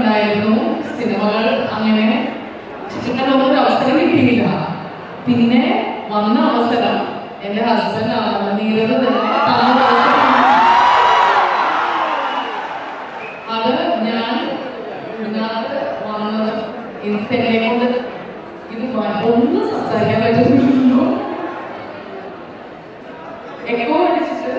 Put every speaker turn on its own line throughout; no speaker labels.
ഉണ്ടായിരുന്നു സിനിമകൾ അങ്ങനെ ചിന്തിക്കാൻ നമുക്കൊരു അവസരം കിട്ടിയില്ല പിന്നെ വന്ന അവസരം എന്റെ ഹസ്ബൻഡ് നീരവ് തന്നെ തന്ന അവസരമാണ് അത് ഞാൻ ഇതിനകത്ത് വന്നത് എനിക്ക് എന്നെ കൊണ്ട് ഇത് വ- ഒന്നും സംസാരിക്കാൻ പറ്റുന്നില്ലല്ലോ എക്കോ അടിച്ചിട്ട്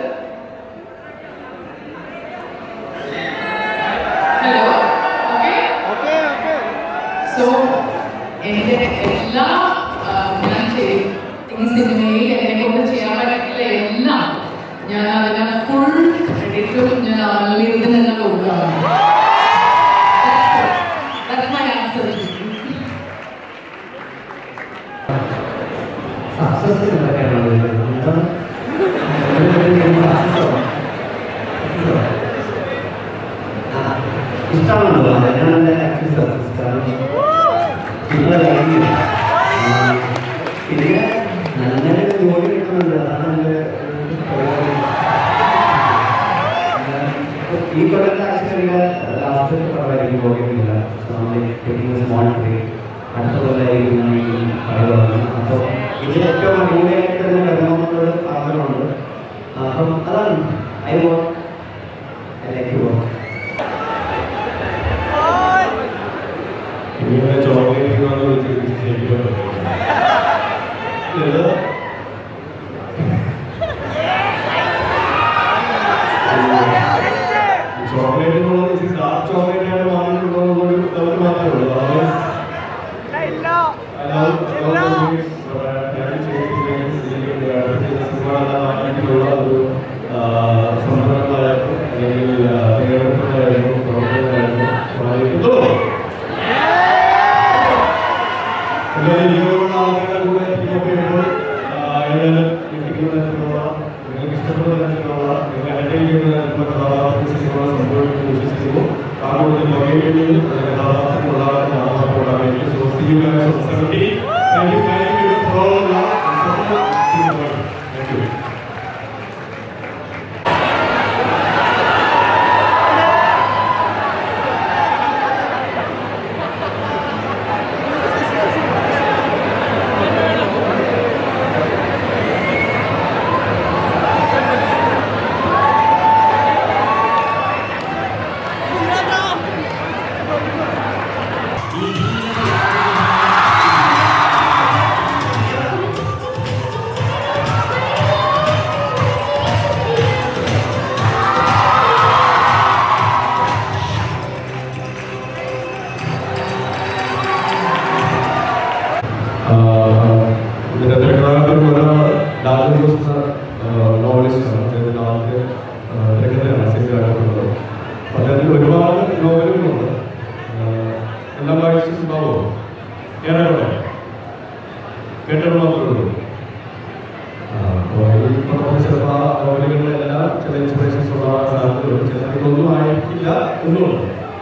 ഹലോ ഓക്കെ സോ എൻ്റെ എല്ലാ ആ, ഞാൻ ചെയ്യും ഈ സിനിമയിൽ എന്നെ കൊണ്ട് ചെയ്യാൻ പറ്റില്ല എല്ലാം ഞാൻ അതിന് ഫുൾ ക്രെഡിറ്റും ഞാൻ അമലിൽ തന്നെ കൊടുക്കുകയാണ് That's my answer.
സക്സസ് എന്തൊക്കെയാണ് എന്താണ് ഇഷ്ടമാണല്ലോ ഞാൻ എൻ്റെ ആക്ച്വലി സക്സസ് കാരണം നിങ്ങളെ ലൈഫ് പിന്നെ നല്ല ജോലി കിട്ടുന്നുണ്ട് അതാണ് എൻ്റെ ഈ കൊല്ലത്തെ ആക്ച്വലി ലാസ്റ്റ് പടമായിരിക്കും പോകേണ്ടില്ല സ്മോൾ ബ്രേക്ക് അടുത്ത കൊല്ലമായിരിക്കും ഞാൻ ഈ പടം തുടങ്ങുന്നത് അപ്പോൾ ഇതിൽ ഏറ്റവും അടിപൊളിയായിട്ട് തന്നെ വരണമെന്നുള്ളൊരു ആഗ്രഹമുണ്ട് അപ്പം അതാണ് I work I like to work
ഇങ്ങനെ ചോക്ലേറ്റ് കൊണ്ട് വിളിച്ച് ശരിക്കും ഇത് ചോക്ലേറ്റ് എന്നുള്ളത് ഡാർക്ക് ചോക്ലേറ്റ് ആണ് വാങ്ങിയിട്ടുള്ളത് കൊണ്ട് നമുക്ക് മാത്രമേ ഉള്ളൂ അതായത് അല്ലാതെ ഞാൻ ചെയ്തിട്ടുള്ള ഒരു സംരംഭങ്ങളായിട്ടും അല്ലെങ്കിൽ തയ്യാറെടുപ്പുകളായിട്ടും പ്രവർത്തനങ്ങളായിട്ടും വളരെ കിട്ടുമോ എല്ലാവരും ഇതുപോലുള്ള ആൾക്കാരുടെ കൂടെ ടീമൊക്കെ ഉമ്പോൾ എല്ലാവരും ഇരിക്കുന്ന തരത്തിലുള്ള നിങ്ങൾക്ക് ഇഷ്ടപ്പെടുന്ന തരത്തിലുള്ള നിങ്ങൾ എൻ്റർടൈൻ ചെയ്യുന്ന തരത്തിലുള്ള കഥാപാത്രങ്ങൾ സിനിമകൾ സംഭവിക്കുമെന്ന് വിശ്വസിക്കുന്നു അതുകൊണ്ട് ലൊക്കേഷനിൽ കഥാപാത്രങ്ങൾ ഉണ്ടാകാൻ നാമൊക്കെ ഉണ്ടാകും so see you guys on seventy thank you thank you for thank you ഇതിന്റെ തിരക്കഥാകൃത്തും ഒരാൾ ലാൽ ജോസ് നോവലിസ്റ്റാണ് അദ്ദേഹത്തിന്റെ ആദ്യത്തെ തിരക്കഥയാണ് സിനിമയായിട്ടുള്ളത് അപ്പോൾ അദ്ദേഹത്തിൽ ഒരുപാട് നോവലുകളുണ്ട് ആഹ് എല്ലാം വായിച്ചിട്ടുണ്ടാവോ ഏറെക്കുറെ കേട്ടിട്ട് മാത്രമേ ഉള്ളൂ അപ്പോൾ ഈ പറഞ്ഞ ചിലപ്പോൾ ആ നോവലുകളിലെല്ലാം ചില ഇൻസ്പിറേഷൻസ് ഉണ്ടാകാൻ സാധ്യതയുണ്ട് ചിലതൊന്നും ആയിരിക്കില്ല എന്നുള്ളത്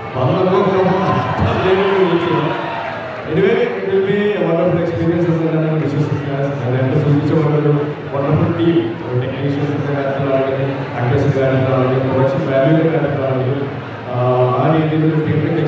anyway it will be wonderful experience എന്ന് തന്നെ ഞാൻ വിശ്വസിക്കുക നേരത്തെ സൂചിപ്പിച്ച പോലെ ഒരു വണ്ടർഫുൾ ടീം ടെക്നീഷ്യൻസിന്റെ കാര്യത്തിലാണെങ്കിലും ആക്ടേഴ്സിന്റെ കാര്യത്തിലാണെങ്കിലും പ്രൊഡക്ഷൻ വാല്യൂവിന്റെ കാര്യത്തിലാണെങ്കിലും ആ രീതിയിൽ ഒരു ടീമിന്റെ